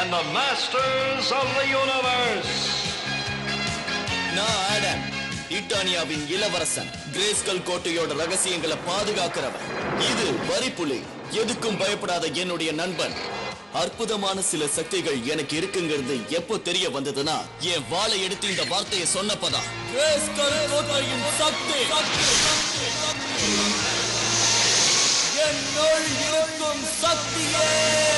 and the masters of the universe. நான் Adam இட்டானியாவின் இளவரசன் கிரேஸ்கல் கோட்டையோட ரகசியங்களை பாதுகாக்கிறவன் இது வரிப்புலி எதுக்கும் பயப்படாத என்னுடைய நண்பன் அற்புதமான சில சக்திகள் எனக்கு இருக்குங்கிறது எப்போ தெரிய வந்ததுன்னா என் வாளை எடுத்து இந்த வார்த்தையை சொன்னப்பதான் கிரேஸ்கல் கோட்டையின் சக்தி என்னுள் இருக்கும் சக்தியே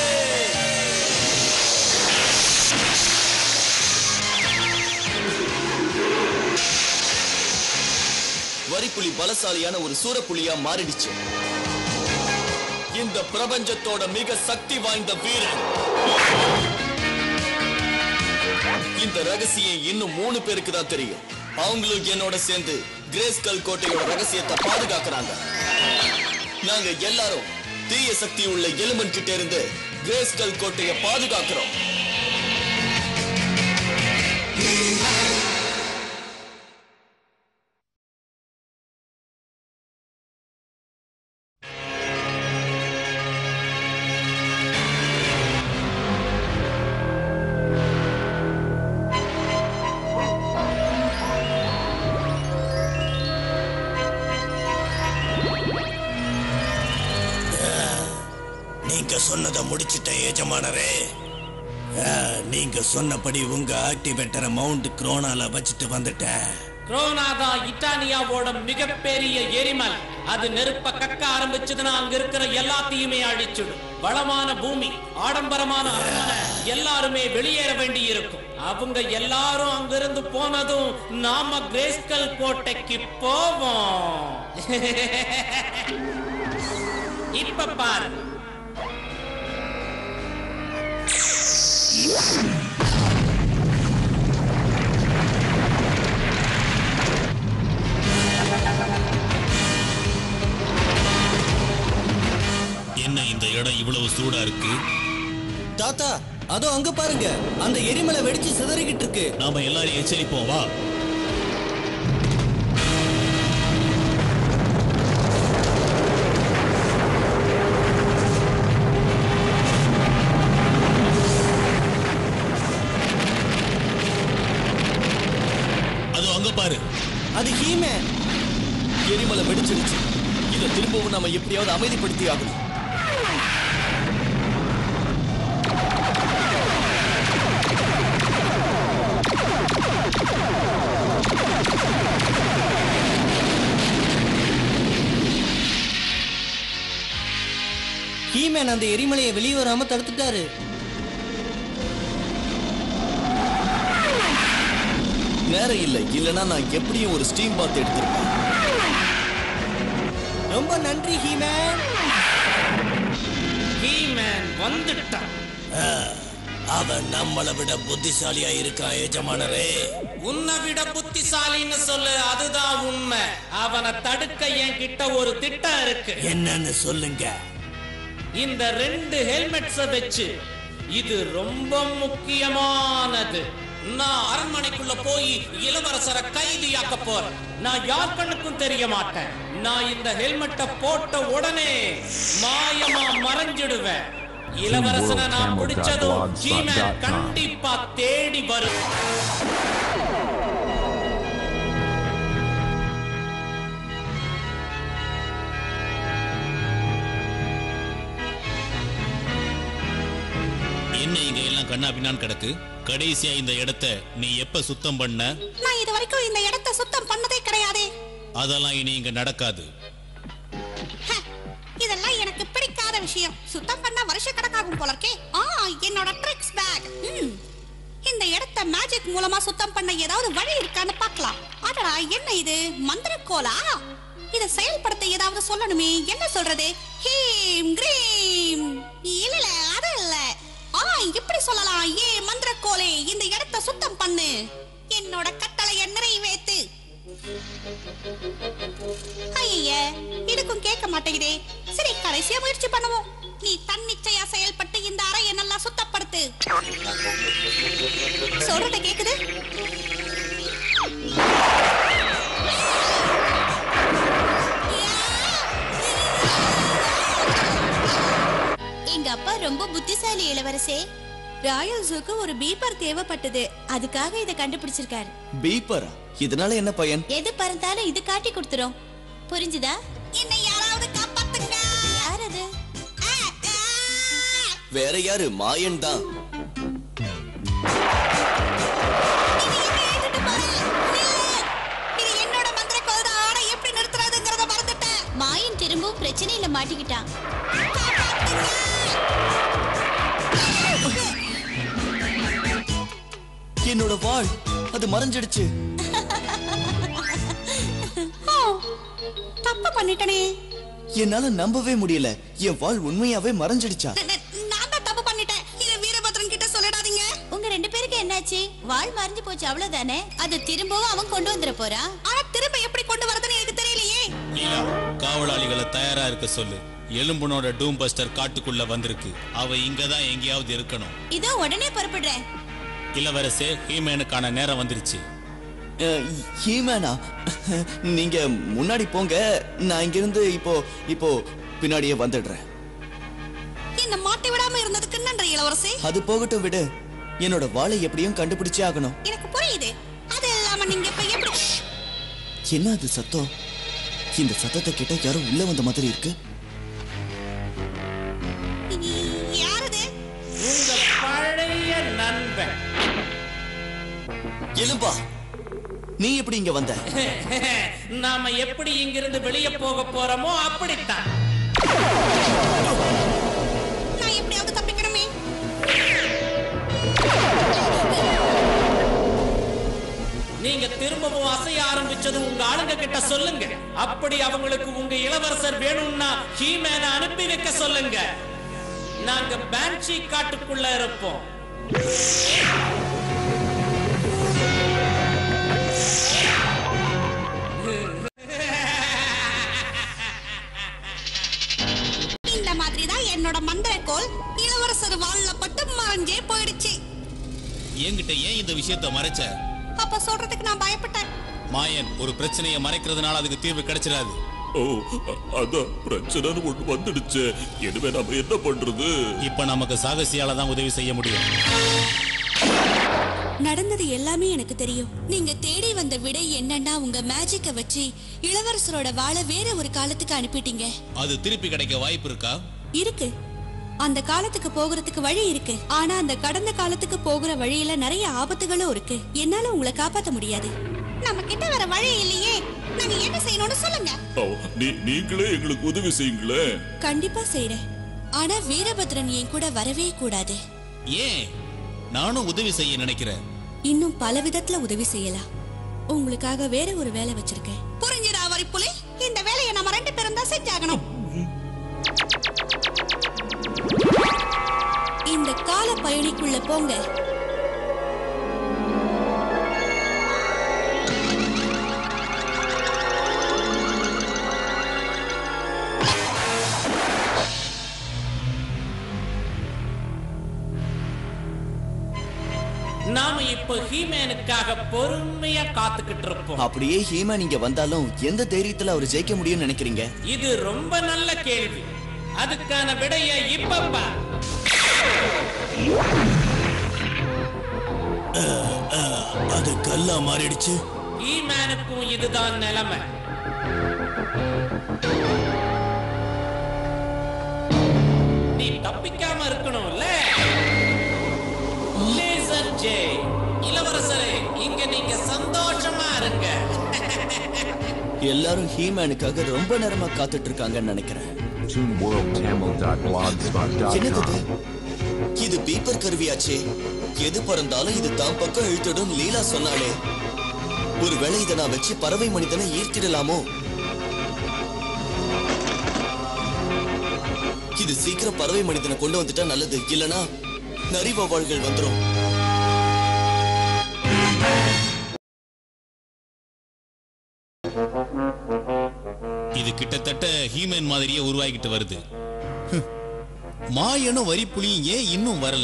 வரிப்புலி பலசாலியான ஒரு சூரப்புலியா மாறிடுச்சு இந்த பிரபஞ்சத்தோட மிக சக்தி வாய்ந்த வீரன் இந்த ரகசியம் இன்னும் மூணு பேருக்கு தான் தெரியும் அவங்களும் என்னோட சேர்ந்து கிரேஸ்கல் கோட்டையோட ரகசியத்தை பாதுகாக்கிறாங்க நாங்க எல்லாரும் தீய சக்தி உள்ள எலுமன் கிட்ட இருந்து கிரேஸ்கல் கோட்டையை பாதுகாக்கிறோம் நீங்க சொன்னதை முடிச்சிட்டேன் எஜமானரே ஆ, நீங்க சொன்னபடி உங்க ஆக்டிவேட்டரை மவுண்ட் குரோனால வச்சுட்டு வந்துட்டேன் குரோனாதா இட்டானியாவோட மிகப்பெரிய எரிமல் அது நெருப்ப கக்க ஆரம்பிச்சதுன்னா அங்க இருக்கிற எல்லாத்தையுமே அழிச்சிடும் வளமான பூமி ஆடம்பரமான அரண்மனை எல்லாருமே வெளியேற வேண்டி இருக்கும் அவங்க எல்லாரும் அங்கிருந்து போனதும் நாம கிரேஸ்கல் கோட்டைக்கு போவோம் இப்ப பாரு என்ன இந்த இடம் இவ்வளவு சூடா இருக்கு தாத்தா அதோ அங்க பாருங்க அந்த எரிமலை வெடிச்சு சிதறிக்கிட்டு இருக்கு நாம எல்லாரையும் எச்சரிப்போம் வா அதோ அங்க பாரு அது ஹீமே எரிமலை வெடிச்சிடுச்சு இதை திரும்பவும் நம்ம எப்படியாவது அமைதிப்படுத்தி ஆகணும் ஹீமேன் அந்த எரிமலையை வெளியே வராம தடுத்துட்டாரு நேரம் இல்லை இல்லனா நான் எப்படியும் ஒரு ஸ்டீம் பாத் எடுத்திருப்பேன் ரொம்ப நன்றி ஹீமேன் ஹீமேன் வந்துட்டான் அவன் நம்மளை விட புத்திசாலியா இருக்கான் எஜமானரே உன்னை விட புத்திசாலின்னு சொல்லு அதுதான் உண்மை அவனை தடுக்க என்கிட்ட ஒரு திட்டம் இருக்கு என்னன்னு சொல்லுங்க இந்த ரெண்டு ஹெல்மெட்ஸ வச்சு இது ரொம்ப முக்கியமானது நான் அரண்மனைக்குள்ள போய் இளவரசரை கைதியாக்க போறேன் நான் யார் கண்ணுக்கும் தெரிய மாட்டேன் நான் இந்த ஹெல்மெட்டை போட்ட உடனே மாயமா மறைஞ்சிடுவேன் இளவரசனை நான் பிடிச்சதும் ஜிமேன் கண்டிப்பா தேடி வரும் என்ன இங்க எல்லாம் கண்ணா பின்னான்னு கிடக்கு கடைசியா இந்த இடத்த நீ எப்ப சுத்தம் பண்ண நான் இது வரைக்கும் இந்த இடத்தை சுத்தம் பண்ணதே கிடையாதே அதெல்லாம் இனி இங்க நடக்காது ஹ, இதெல்லாம் எனக்கு பிடிக்காத விஷயம் சுத்தம் பண்ண வருஷ கணக்காகும் போல இருக்கே ஆ என்னோட ட்ரிக்ஸ் பேக் இந்த இடத்தை மேஜிக் மூலமா சுத்தம் பண்ண ஏதாவது வழி இருக்கான்னு பார்க்கலாம் அடடா என்ன இது மந்திரக்கோலா இத செயல்படுத்த ஏதாவது சொல்லணுமே என்ன சொல்றது ஹீம் கிரீம் இல்ல இல்ல அது இல்ல ஆ இப்படி சொல்லலாம் ஏ மந்திரக்கோலே இந்த இடத்தை சுத்தம் பண்ணு என்னோட கட்டளையை நிறைவேத்து ஐய இதுக்கும் கேட்க மாட்டேங்குதே சரி கடைசியா முயற்சி பண்ணுவோம் நீ தன்னிச்சையா செயல்பட்டு இந்த அறையை நல்லா சுத்தப்படுத்து சொல்றத கேக்குது எங்க அப்பா ரொம்ப புத்திசாலி இளவரசே ராயல் ஜூக்கு ஒரு பீப்பர் தேவைப்பட்டது அதுக்காக இதை கண்டுபிடிச்சிருக்காரு பீப்பரா இதனால என்ன பயன் எது பறந்தாலும் இது காட்டி கொடுத்துரும் புரிஞ்சுதா என்னை யாராவது காப்பாத்துங்க யார் அது ஆ, ஆ. வேற யாரு மாயன் தான் இது என்னை ஏறிட்டு போற. நில்லு. இது என்னோட மந்திரக்கோள் தான். ஆனா எப்படி நிறுத்துறதுங்கிறத மறந்துட்டேன். மாயன் திரும்பவும் பிரச்சனையில மாட்டிக்கிட்டான் என்னோட வாழ் அது மறைஞ்சிடுச்சு ஓ, தப்பு பண்ணிட்டனே என்னால நம்பவே முடியல என் வாழ் உண்மையாவே மறைஞ்சிடுச்சா ந- ந- நான் தான் தப்பு பண்ணிட்டேன் இதை வீரபத்ரன் கிட்ட சொல்லிடாதீங்க உங்க ரெண்டு பேருக்கு என்னாச்சு வாழ் மறைஞ்சு போச்சு அவ்வளவுதானே அது திரும்பவும் அவன் கொண்டு வந்துட போறான் ஆனா திரும்ப எப்படி கொண்டு வரதுன்னு எனக்கு தெரியலையே லீலா காவலாளிகளை தயாரா இருக்க சொல்லு எலும்புனோட டூம் பஸ்டர் காட்டுக்குள்ள வந்திருக்கு அவ இங்க தான் எங்கேயாவது இருக்கணும் இதோ உடனே புறப்படுறேன் இளவரசே ஹீமேனுக்கான நேரம் வந்துருச்சு அஹ், ஹீமேனா நீங்க முன்னாடி போங்க நான் இங்கிருந்து இப்போ இப்போ பின்னாடியே வந்துடுறேன் என்ன மாட்டி விடாம இருந்ததுக்கு நன்றி இளவரசி அது போகட்டும் விடு என்னோட வாளை எப்படியும் கண்டுபிடிச்சே ஆகணும் எனக்கு புரியுது அது இல்லாம நீங்க இப்ப எப்படி என்ன அது சத்தம் இந்த சத்தத்தை கேட்டா யாரும் உள்ள வந்த மாதிரி இருக்கு யாரது உங்க பழைய நண்பன் எலும்பா நீ எப்படி இங்க வந்த நாம எப்படி இங்கிருந்து வெளியே போக போறோமோ அப்படித்தான் நான் எப்படியாவது தப்பிக்கணுமே நீங்க திரும்பவும் அசைய ஆரம்பிச்சது உங்க ஆளுங்க கிட்ட சொல்லுங்க அப்படி அவங்களுக்கு உங்க இளவரசர் வேணும்னா ஹீமேனை அனுப்பி வைக்க சொல்லுங்க நாங்க பேன்சி காட்டுக்குள்ள இருப்போம் இந்த மாதிரி தான் என்னோட மந்திரக்கோள் இளவரசர் வாள்ல பட்டு மறைஞ்சே போயிடுச்சு என்கிட்ட ஏன் இந்த விஷயத்த மறைச்ச அப்ப சொல்றதுக்கு நான் பயப்பட்டேன் மாயன் ஒரு பிரச்சனையை மறைக்கிறதுனால அதுக்கு தீர்வு கிடைச்சிடாது ஓ அ- அதான் பிரச்சனைன்னு ஒண்ணு வந்துடுச்சு இனிமே நாம என்ன பண்றது இப்ப நமக்கு சாகசியால தான் உதவி செய்ய முடியும் நடந்தது எல்லாமே எனக்கு தெரியும் நீங்க தேடி வந்த விடை என்னன்னா உங்க மேஜிக்க வச்சு இளவரசரோட வாளை வேற ஒரு காலத்துக்கு அனுப்பிட்டீங்க அது திருப்பி கிடைக்க வாய்ப்பு இருக்கா இருக்கு அந்த காலத்துக்கு போகிறதுக்கு வழி இருக்கு ஆனா அந்த கடந்த காலத்துக்கு போகிற வழியில நிறைய ஆபத்துகளும் இருக்கு என்னால உங்களை காப்பாத்த முடியாது நம்ம கிட்ட வேற வழி இல்லையே நாங்க என்ன செய்யணும்னு சொல்லுங்க ஓ, நீ- நீங்களே எங்களுக்கு உதவி செய்யுங்களேன் கண்டிப்பா செய்றேன் ஆனா வீரபத்ரன் என் கூட வரவே கூடாது ஏன் நானும் உதவி செய்ய நினைக்கிறேன் இன்னும் பல விதத்துல உதவி செய்யலாம் உங்களுக்காக வேற ஒரு வேலை வச்சிருக்கேன் புரிஞ்சுடா வரிப்புலி இந்த வேலையை நம்ம ரெண்டு பேரும் தான் செஞ்சாகணும் இந்த கால பயணிக்குள்ள போங்க நாம இப்போ ஹீமேனுக்காக பொறுமையா காத்துக்கிட்டு இருப்போம் அப்படியே ஹீமன் இங்க வந்தாலும் எந்த தைரியத்துல அவர் ஜெயிக்க முடியும்னு நினைக்கிறீங்க இது ரொம்ப நல்ல கேள்வி அதுக்கான விடைய இப்ப பார். அது கல்லா மாறிடுச்சு ஈமேனுக்கும் இதுதான் நிலைமை நீ தப்பிக்காம இருக்கணும்ல லேசர் ஜே இளவரசரே இங்க நீங்க சந்தோஷமா இருங்க எல்லாரும் ஹீமேனுக்காக ரொம்ப நேரமா காத்துட்டு இருக்காங்கன்னு நினைக்கிறேன் என்னது இது? இது பீப்பர் கருவியாச்சே எது பிறந்தாலும் இது தான் பக்கம் இழுத்துடும் லீலா சொன்னாலே ஒருவேளை இதை நான் வச்சு பறவை மனிதனை ஈர்த்திடலாமோ இது சீக்கிரம் பறவை மனிதனை கொண்டு வந்துட்டா நல்லது இல்லனா நரி வௌவால்கள் வந்துரும் இது கிட்டத்தட்ட ஹீமன் மாதிரியே உருவாகிட்டு வருது ஹம். மாயனும் வரிப்புலியும் ஏன் இன்னும் வரல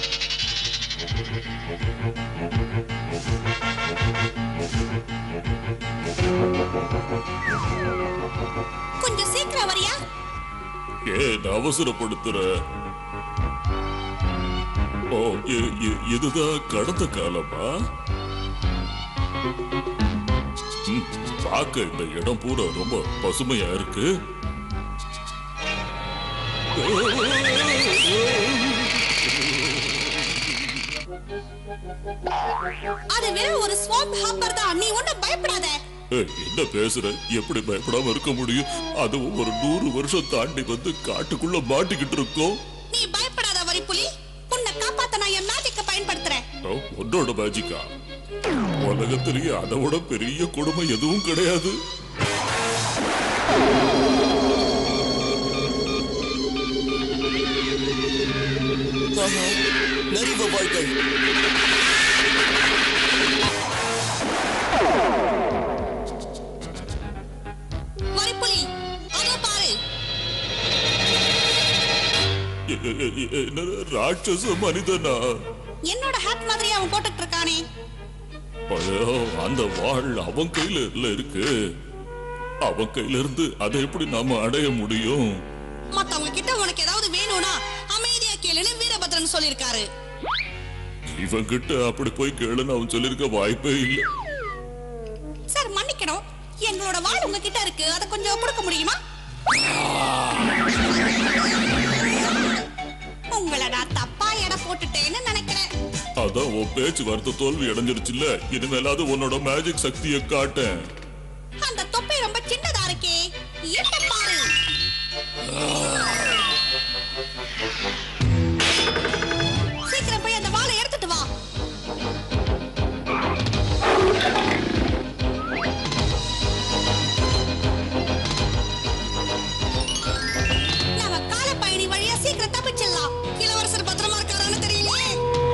கொஞ்சம் சீக்கிரம் வரியா ஏன் அவசரப்படுத்துற ஓ இ- இ- இதுதான் கடந்த காலமா ம், பார்க்க இந்த இடம் பூரா ரொம்ப பசுமையா இருக்கு அது வெறும் ஒரு ஸ்வாம்ப் ஹாப்பர் தான் நீ ஒண்ணும் பயப்படாத ஏய், என்ன பேசுற எப்படி பயப்படாம இருக்க முடியும் அதுவும் ஒரு நூறு வருஷம் தாண்டி வந்து காட்டுக்குள்ள மாட்டிக்கிட்டு இருக்கோம் நீ பயப்படாத வரிப்புலி உன்னை காப்பாத்த நான் என் மேஜிக்க பயன்படுத்துறேன் ஓ, உன்னோட மேஜிக்கா உலகத்திலேயே அதை விட பெரிய கொடுமை எதுவும் கிடையாது ஆஹா, நரிவ வாழ்கள் வரிப்புலி அதோ பாரு எ- எ- எ- என்ன ராட்சச மனிதனா என்னோட ஹேட் மாதிரி அவன் போட்டுட்டு இருக்கானே ஐயோ, அந்த வாழ் அவன் கையில இல்ல இருக்கு அவன் கையில இருந்து அதை எப்படி நாம அடைய முடியும் மத்தவங்க கிட்ட உனக்கு ஏதாவது வேணும்னா அமைதியா கேளுன்னு வீரபத்ரன் சொல்லிருக்காரு இவன் கிட்ட அப்படி போய் கேளுன்னு அவன் சொல்லிருக்க வாய்ப்பே இல்லை சார் மன்னிக்கணும் எங்களோட வாழ் உங்ககிட்ட இருக்கு அதை கொஞ்சம் கொடுக்க முடியுமா உங்களை நான் தப்பா எடை போட்டுட்டேன்னு நினைக்கிறேன் அதான் உன் பேச்சு வார்த்தை தோல்வி அடைஞ்சிருச்சுல்ல இனிமேலாவது உன்னோட மேஜிக் சக்தியை காட்டேன் அந்த தொப்பை ரொம்ப சின்னதா இருக்கே என்ன பாரு சீக்கிரம் போய் அந்த வாளை எடுத்துட்டு வா நம்ம கால பயணி வழியா சீக்கிரம் தப்பிச்சிடலாம் இளவரசர் பத்திரமா இருக்காரான்னு தெரியலையே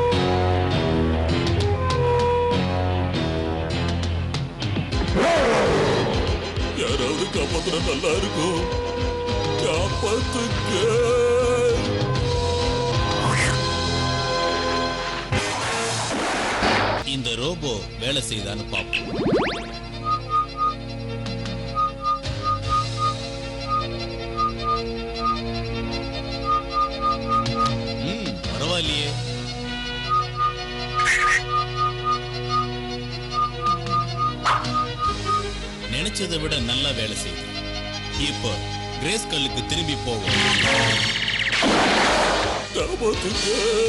யாராவது காப்பாத்துனா நல்லா இருக்கும் காப்பாத்துக்க இந்த ரோபோ வேலை செய்தான்னு பார்ப்போம் ம், பரவாயில்லையே நினைச்சதை விட நல்லா வேலை செய்யுது இப்போ கிரேஸ் கல்லுக்கு திரும்பி போவோம் காப்பாத்துக்க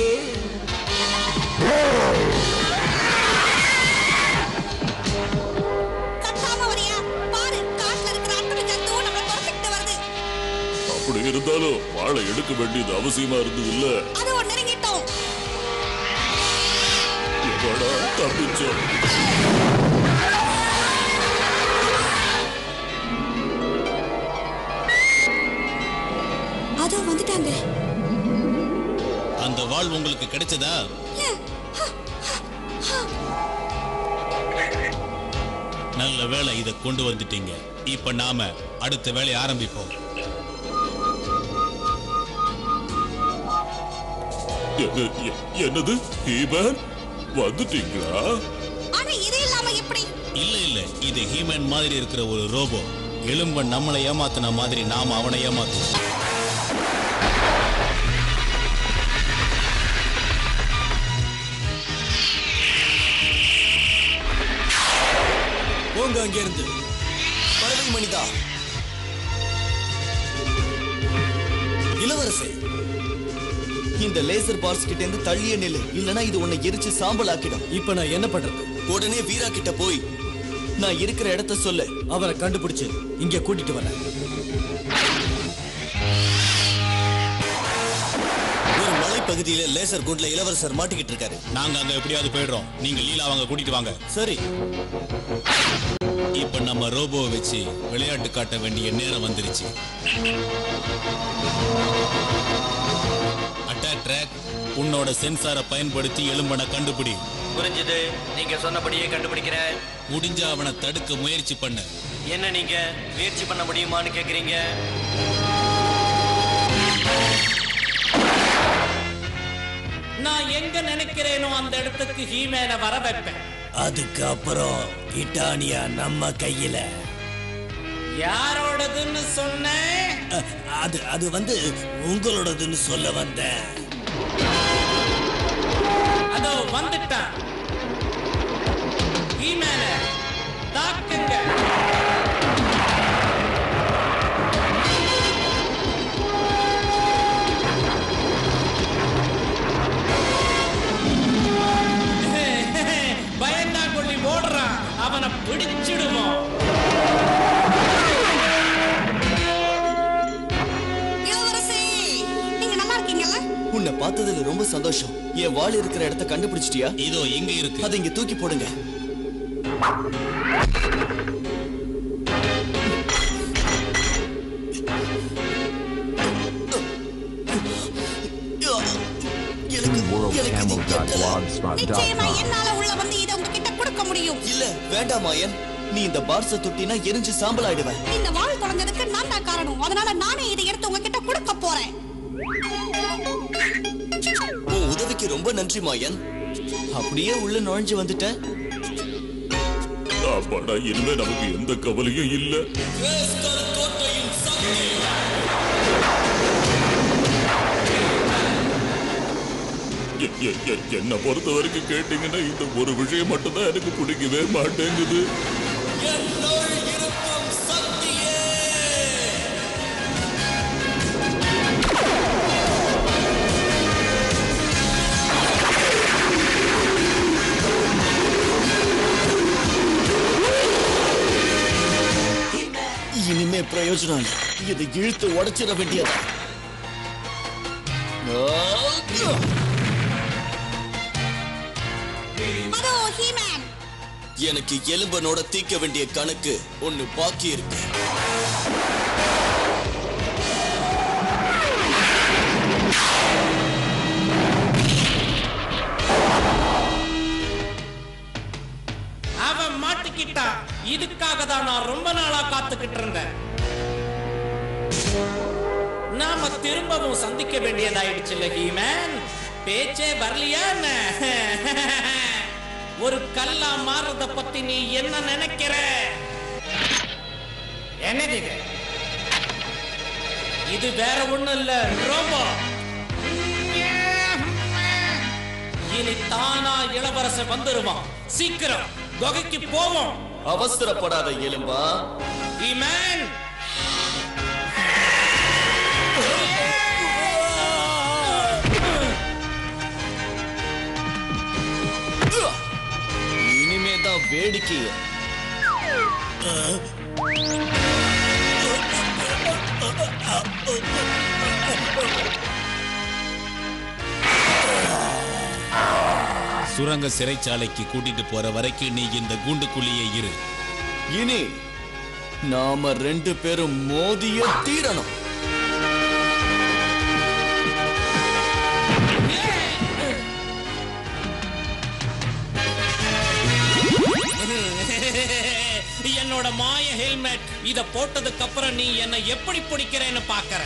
கத்தாம வரியா பாரு காட்டுல இருக்கிற அத்தனை ஜந்துவும் நம்மள துரத்திக்கிட்டு வருது அப்படி இருந்தாலும் வாழை எடுக்க வேண்டியது அவசியமா இருந்தது இல்ல அது ஒரு நெருங்கிட்டோம் எவ்வளோ தப்பிச்சோம் அதோ வந்துட்டாங்க அந்த வாள் உங்களுக்கு கிடைச்சதா நல்ல வேளை இதை கொண்டு வந்துட்டீங்க இப்ப நாம அடுத்த வேலையை ஆரம்பிப்போம் என்ன- எ- என்னது ஹீமன் வந்துட்டீங்களா ஆனா இது இல்லாம எப்படி இல்ல இல்ல இது ஹியூமன் மாதிரி இருக்கிற ஒரு ரோபோ எலும்பன் நம்மளை ஏமாத்தின மாதிரி நாம அவனை ஏமாத்துவோம் போங்க அங்க இருந்து பறவை மனிதா இளவரசே இந்த லேசர் பார்ஸ் கிட்ட இருந்து தள்ளிய நில்லு இல்லனா இது உன்னை எரிச்சு சாம்பல் ஆக்கிடும் இப்ப நான் என்ன பண்றது உடனே வீரா கிட்ட போய் நான் இருக்கிற இடத்த சொல்லு அவரை கண்டுபிடிச்சு இங்க கூட்டிட்டு வரேன் ஒரு மலைப்பகுதியில லேசர் குண்ட்ல இளவரசர் மாட்டிக்கிட்டு இருக்காரு நாங்க அங்க எப்படியாவது போயிடுறோம் நீங்க லீலா அவங்க கூட்டிட்டு வாங்க சரி இப்ப நம்ம ரோபோவை வச்சு விளையாட்டு காட்ட வேண்டிய நேரம் வந்துருச்சு அட்டாக் ட்ராக் உன்னோட சென்சாரை பயன்படுத்தி எலும்பனை கண்டுபிடி புரிஞ்சுது நீங்க சொன்னபடியே கண்டுபிடிக்கிறேன் முடிஞ்சா அவனை தடுக்க முயற்சி பண்ணு என்ன நீங்க முயற்சி பண்ண முடியுமான்னு கேக்குறீங்க நான் எங்க நினைக்கிறேனோ அந்த இடத்துக்கு ஹீமேனை வர வைப்பேன் அதுக்கப்புறம் இட்டானியா நம்ம கையில யாரோடதுன்னு சொன்னேன் அ, அது அது வந்து உங்களோடதுன்னு சொல்ல வந்தேன் அதோ வந்துட்டான் ஈமேன தாக்குங்க பயந்தா கொள்ளி ஓடுறான் அவனை பிடிச்சிடுவோம் இளவரசி நீங்க நல்லா இருக்கீங்கல்ல உன்னை பார்த்ததுல ரொம்ப சந்தோஷம் என் வாள் இருக்கிற இடத்த கண்டுபிடிச்சிட்டியா இதோ எங்க இருக்கு அதை இங்க தூக்கி போடுங்க நிச்சயமா என்னால உள்ள வந்து இதை உங்ககிட்ட கொடுக்க முடியும் இல்ல வேண்டாம் மாயன் நீ இந்த பார்ச தொட்டினா எரிஞ்சு சாம்பல் ஆயிடுவ இந்த வாழ் தொடர்ந்ததுக்கு நான் தான் காரணம் அதனால நானே இதை எடுத்து உங்ககிட்ட கொடுக்க போறேன் உன் உதவிக்கு ரொம்ப நன்றி மாயன் அப்படியே உள்ள நுழைஞ்சு வந்துட்ட அப்பாடா இனிமே நமக்கு எந்த கவலையும் இல்ல எ- எ- எ- என்னை பொறுத்த வரைக்கும் கேட்டீங்கன்னா இந்த ஒரு விஷயம் மட்டும்தான் எனக்கு பிடிக்கவே மாட்டேங்குது இனிமே பிரயோஜனம் இல்ல இதை இழுத்து உடைச்சிட வேண்டியதா அதோ ஹீமேன் எனக்கு எலும்பனோட தீக்க வேண்டிய கணக்கு ஒண்ணு பாக்கி இருக்கு அவன் மாட்டிக்கிட்டான் இதுக்காக தான் நான் ரொம்ப நாளா காத்துக்கிட்டு இருந்தேன் நாம திரும்பவும் சந்திக்க வேண்டியதாயிடுச்சுல்ல ஹீமேன் பேச்சே வரலையா என்ன? ஒரு கல்லா மாறுறத பத்தி நீ என்ன நினைக்கிற என்னது இது இது வேற ஒண்ணும் இல்ல ரோபோ இனி தானா இளவரசன் வந்துருவான் சீக்கிரம் குகைக்கு போவோம் அவசரப்படாத எலும்பா இமேன் இனிமே தான் வேடிக்கை சுரங்க சிறைச்சாலைக்கு கூட்டிட்டு போற வரைக்கும் நீ இந்த கூண்டுக்குள்ளேயே இரு இனி நாம ரெண்டு பேரும் மோதிய தீரணும் என்னோட மாய ஹெல்மெட் இத போட்டதுக்கு அப்புறம் நீ என்ன எப்படி பிடிக்கிறேன்னு பாக்கற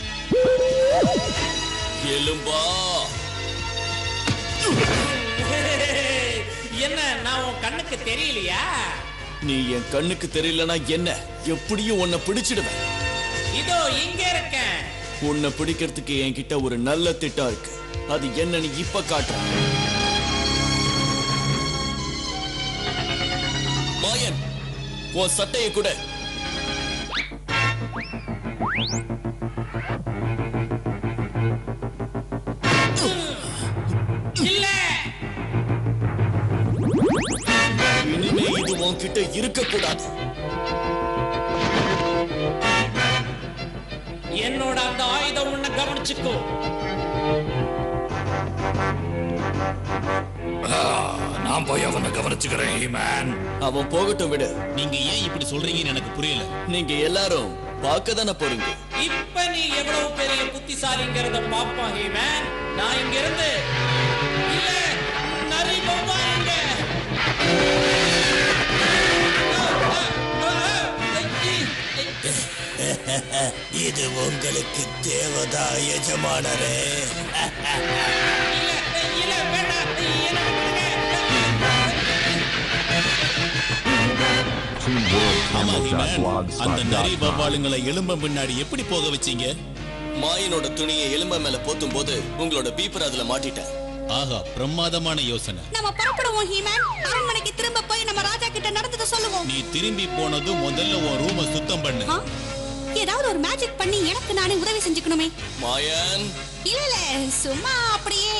எலும்பா என்ன நான் உன் கண்ணுக்கு தெரியலையா நீ என் கண்ணுக்கு தெரியலனா என்ன எப்படியும் உன்னை பிடிச்சிடுவேன் இதோ இங்க இருக்கேன் உன்னை பிடிக்கிறதுக்கு என்கிட்ட ஒரு நல்ல திட்டம் இருக்கு அது என்னன்னு இப்ப காட்டுறேன் மாயன் உன் சட்டையை கூட இல்ல இனிமே இது உன்கிட்ட இருக்கக்கூடாது என்னோட அந்த ஆயுதம் உன்னை கவனிச்சுக்கோ நான் போய் அவனை கவனிச்சுக்கிறேன் ஹீமேன் அவன் போகட்டும் விடு நீங்க ஏன் இப்படி சொல்றீங்கன்னு எனக்கு புரியல நீங்க எல்லாரும் பார்க்க தானே போறீங்க இப்ப நீ எவ்வளவு பெரிய புத்திசாலிங்கிறத பாப்பான் ஹீமேன் நான் இங்க இருந்து இல்ல நரி வௌவாலுங்க. இது உங்களுக்கு தேவதா எஜமானரே இல்ல இல்ல வேண்டாம் என்ன ஆமா ஹீமன் அந்த நரி வவ்வாலுங்களை எலும்ப முன்னாடி எப்படி போக வச்சீங்க மாயனோட துணியை எலும்ப மேல போத்தும் போது உங்களோட பீப்பர் அதுல மாட்டிட்டேன் ஆஹா பிரமாதமான யோசனை நம்ம புறப்படுவோம் ஹீமேன் அரண்மனைக்கு திரும்ப போய் நம்ம ராஜா கிட்ட நடந்ததை சொல்லுவோம் நீ திரும்பி போனதும் முதல்ல உன் ரூமை சுத்தம் பண்ணு ஆ? ஏதாவது ஒரு மேஜிக் பண்ணி எனக்கு நானே உதவி செஞ்சுக்கணுமே மாயன் இல்ல இல்ல சும்மா அப்படியே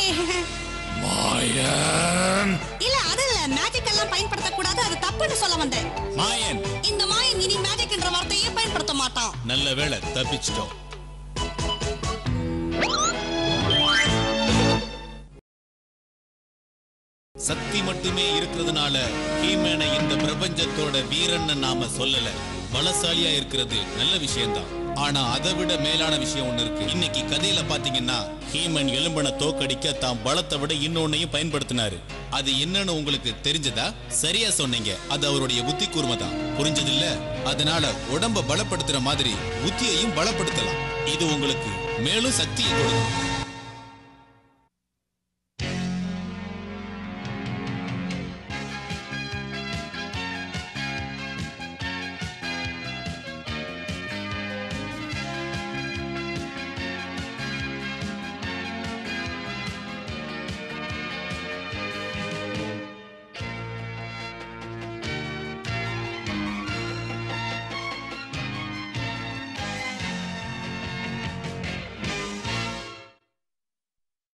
மாயன் இல்ல அது இல்ல மேஜிக் எல்லாம் பயன்படுத்த கூடாது அது தப்புன்னு சொல்ல வந்தேன் மாயன் இந்த மாயன் இனி மேஜிக் என்ற வார்த்தையே பயன்படுத்த மாட்டான் நல்ல வேளை தப்பிச்சிட்டோம் சக்தி மட்டுமே இருக்கிறதுனால ஹீமேனை இந்த பிரபஞ்சத்தோட வீரன்னு நாம சொல்லல பலசாலியா இருக்கிறது நல்ல விஷயம்தான் ஆனா அதை விட மேலான விஷயம் ஒண்ணு இருக்கு இன்னைக்கு கதையில பாத்தீங்கன்னா ஹீமன் எலும்பனை தோக்கடிக்க தாம் பலத்தை விட இன்னொன்னையும் பயன்படுத்தினாரு அது என்னன்னு உங்களுக்கு தெரிஞ்சதா சரியா சொன்னீங்க அது அவருடைய புத்தி கூர்மை தான் புரிஞ்சதில்ல அதனால உடம்ப பலப்படுத்துற மாதிரி புத்தியையும் பலப்படுத்தலாம் இது உங்களுக்கு மேலும் சக்தியை கொடுக்கும்